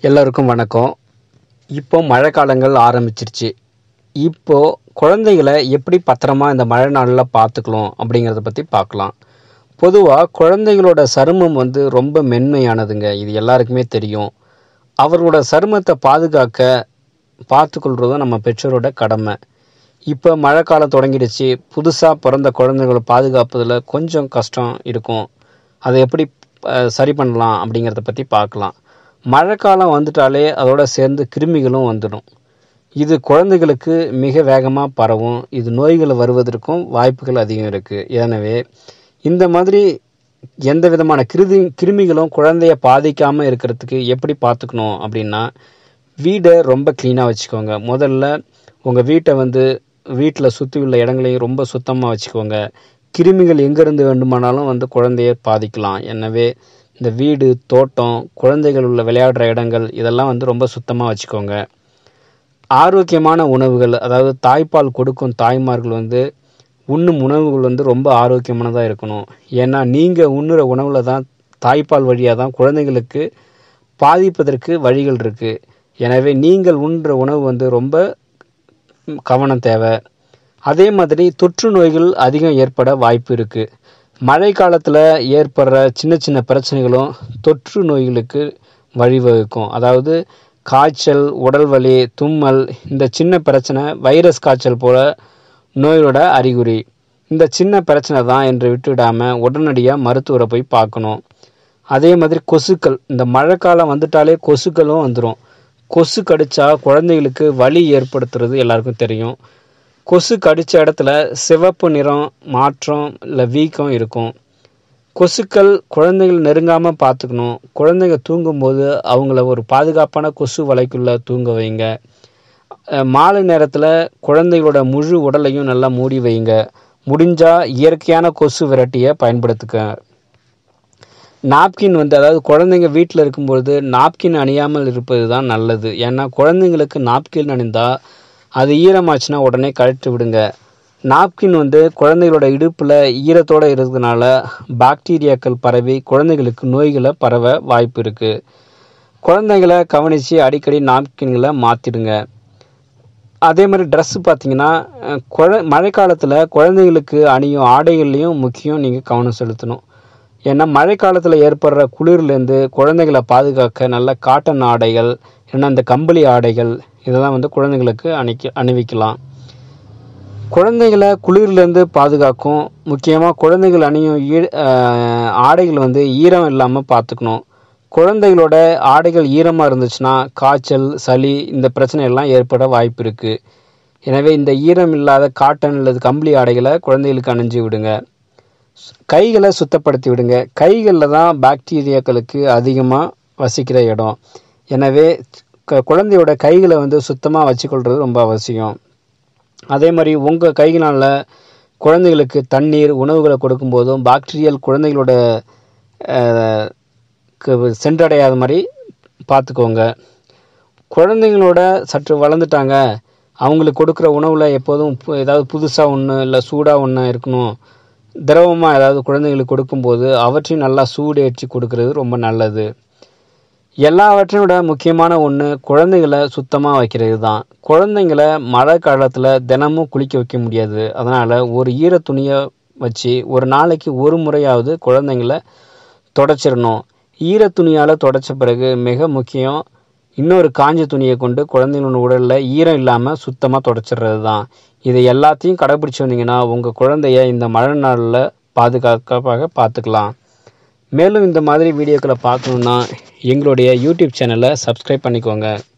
எல்லோருக்கும் வணக்கம் இப்போ மழை காலங்கள் ஆரம்பிச்சிருச்சு இப்போ குழந்தைகளை எப்படி பத்திரமா இந்த மழை நாளில் பார்த்துக்கலாம் அப்படிங்கிறத பற்றி பார்க்கலாம் பொதுவாக குழந்தைகளோட சருமம் வந்து ரொம்ப மென்மையானதுங்க இது எல்லாருக்குமே தெரியும் அவர்களோட சருமத்தை பாதுகாக்க பார்த்துக்கொள்றதும் நம்ம பெற்றோரோட கடமை இப்போ மழை காலம் தொடங்கிடுச்சு புதுசாக பிறந்த குழந்தைகளை பாதுகாப்பதில் கொஞ்சம் கஷ்டம் இருக்கும் அதை எப்படி அஹ், சரி பண்ணலாம் அப்படிங்கிறத பற்றி பார்க்கலாம் மழைக்காலம் வந்துட்டாலே அதோட சேர்ந்து கிருமிகளும் வந்துடும் இது குழந்தைகளுக்கு மிக வேகமாக பரவும் இது நோய்கள் வருவதற்கும் வாய்ப்புகள் அதிகம் இருக்குது எனவே இந்த மாதிரி எந்த விதமான கிருதி கிருமிகளும் குழந்தைய பாதிக்காமல் இருக்கிறதுக்கு எப்படி பார்த்துக்கணும் அப்படின்னா வீடை ரொம்ப க்ளீனாக வச்சுக்கோங்க முதல்ல உங்கள் வீட்டை வந்து வீட்டில் சுற்றி உள்ள இடங்களையும் ரொம்ப சுத்தமாக வச்சுக்கோங்க கிருமிகள் எங்கேருந்து வேண்டுமானாலும் வந்து குழந்தைய பாதிக்கலாம் எனவே இந்த வீடு தோட்டம் குழந்தைகள் உள்ள விளையாடுற இடங்கள் இதெல்லாம் வந்து ரொம்ப சுத்தமாக வச்சுக்கோங்க ஆரோக்கியமான உணவுகள் அதாவது தாய்ப்பால் கொடுக்கும் தாய்மார்கள் வந்து உண்ணும் உணவுகள் வந்து ரொம்ப ஆரோக்கியமானதாக இருக்கணும் ஏன்னா நீங்கள் உண்ணுற உணவில் தான் தாய்ப்பால் வழியாக தான் குழந்தைங்களுக்கு பாதிப்பதற்கு வழிகள் இருக்குது எனவே நீங்கள் உண்ணுற உணவு வந்து ரொம்ப ம், கவனம் தேவை அதே மாதிரி தொற்று நோய்கள் அதிகம் ஏற்பட வாய்ப்பு இருக்குது மழை காலத்தில் ஏற்படுற சின்ன சின்ன பிரச்சனைகளும் தொற்று நோய்களுக்கு வழிவகுக்கும் அதாவது காய்ச்சல் உடல் வலி தும்மல் இந்த சின்ன பிரச்சனை வைரஸ் காய்ச்சல் போல நோயோட அறிகுறி இந்த சின்ன பிரச்சனை தான் என்று விட்டுவிடாம உடனடியாக மருத்துவரை போய் பார்க்கணும் அதே மாதிரி கொசுக்கள் இந்த மழைக்காலம் வந்துட்டாலே கொசுக்களும் வந்துடும் கொசு கடிச்சா குழந்தைகளுக்கு வலி ஏற்படுத்துறது எல்லாருக்கும் தெரியும் கொசு கடிச்ச இடத்துல சிவப்பு நிறம் மாற்றம் இல்லை வீக்கம் இருக்கும் கொசுக்கள் குழந்தைகள் நெருங்காமல் பார்த்துக்கணும் குழந்தைங்க தூங்கும்போது அவங்கள ஒரு பாதுகாப்பான கொசு வலைக்குள்ளே தூங்க வைங்க அஹ் மாலை நேரத்தில் குழந்தைகளோட முழு உடலையும் நல்லா மூடி வைங்க முடிஞ்சால் இயற்கையான கொசு விரட்டியை பயன்படுத்துக்க நாப்கின் வந்து அதாவது குழந்தைங்க வீட்டில் இருக்கும்பொழுது நாப்கின் அணியாமல் இருப்பது தான் நல்லது ஏன்னா குழந்தைங்களுக்கு நாப்கின் அணிந்தால் அது ஈரமாச்சுன்னா உடனே கழட்டி விடுங்க நாப்கின் வந்து குழந்தைகளோட இடுப்பில் ஈரத்தோடு இருக்கிறதுனால பாக்டீரியாக்கள் பரவி குழந்தைகளுக்கு நோய்களை பரவ வாய்ப்பு இருக்குது குழந்தைகளை கவனித்து அடிக்கடி நாப்கின்களை மாற்றிடுங்க அதே மாதிரி ட்ரெஸ்ஸு பார்த்தீங்கன்னா அஹ், குழ மழைக்காலத்தில் குழந்தைங்களுக்கு அணியும் ஆடைகள்லையும் முக்கியம் நீங்கள் கவனம் செலுத்தணும் ஏன்னா மழைக்காலத்தில் ஏற்படுற குளிர்லேருந்து குழந்தைகளை பாதுகாக்க நல்ல காட்டன் ஆடைகள் இல்லைன்னா இந்த கம்பளி ஆடைகள் இதெல்லாம் வந்து குழந்தைங்களுக்கு அணிக்க அணிவிக்கலாம் குழந்தைகளை குளிர்லேருந்து பாதுகாக்கும் முக்கியமாக குழந்தைகள் அணியும் ஈ அஹ், ஆடைகள் வந்து ஈரம் இல்லாமல் பார்த்துக்கணும் குழந்தைகளோட ஆடைகள் ஈரமாக இருந்துச்சுன்னா காய்ச்சல் சளி இந்த பிரச்சனை எல்லாம் ஏற்பட வாய்ப்பு இருக்குது எனவே இந்த ஈரம் இல்லாத காட்டன் அல்லது கம்பளி ஆடைகளை குழந்தைகளுக்கு அணிஞ்சு விடுங்க கைகளை சுத்தப்படுத்தி விடுங்க கைகளில் தான் பாக்டீரியாக்களுக்கு அதிகமாக வசிக்கிற இடம் எனவே க- குழந்தையோட கைகளை வந்து சுத்தமாக வச்சுக்கொள்வது ரொம்ப அவசியம் அதே மாதிரி உங்கள் கைகளால் குழந்தைகளுக்கு தண்ணீர் உணவுகளை கொடுக்கும்போதும் பாக்டீரியல் குழந்தைகளோட அஹ், க்கு சென்றடையாத மாதிரி பார்த்துக்கோங்க குழந்தைங்களோட சற்று வளர்ந்துட்டாங்க அவங்களுக்கு கொடுக்குற உணவில் எப்போதும் பு- ஏதாவது புதுசாக ஒன்று இல்லை சூடாக ஒன்று இருக்கணும் திரவமாக ஏதாவது குழந்தைங்களுக்கு கொடுக்கும்போது அவற்றையும் நல்லா சூடேற்றி கொடுக்கறது ரொம்ப நல்லது எல்லாவற்றையும் விட முக்கியமான ஒன்று குழந்தைகளை சுத்தமாக வைக்கிறது தான் குழந்தைங்களை மழை காலத்தில் தினமும் குளிக்க வைக்க முடியாது அதனால் ஒரு ஈர துணியை வச்சு ஒரு நாளைக்கு ஒரு முறையாவது குழந்தைங்கள தொடச்சிடணும் ஈர துணியால் தொடச்ச பிறகு மிக முக்கியம் இன்னொரு காஞ்ச துணியை கொண்டு குழந்தைங்களோட உடலில் ஈரம் இல்லாமல் சுத்தமாக தொடச்சிடுறது தான் இதை எல்லாத்தையும் கடைபிடிச்சு வந்தீங்கன்னா உங்கள் குழந்தைய இந்த மழை நாளில் பாதுகாப்பாக பார்த்துக்கலாம் மேலும் இந்த மாதிரி வீடியோக்களை பார்க்கணுன்னா எங்களுடைய யூடியூப் சேனலை சப்ஸ்கிரைப் பண்ணிக்கோங்க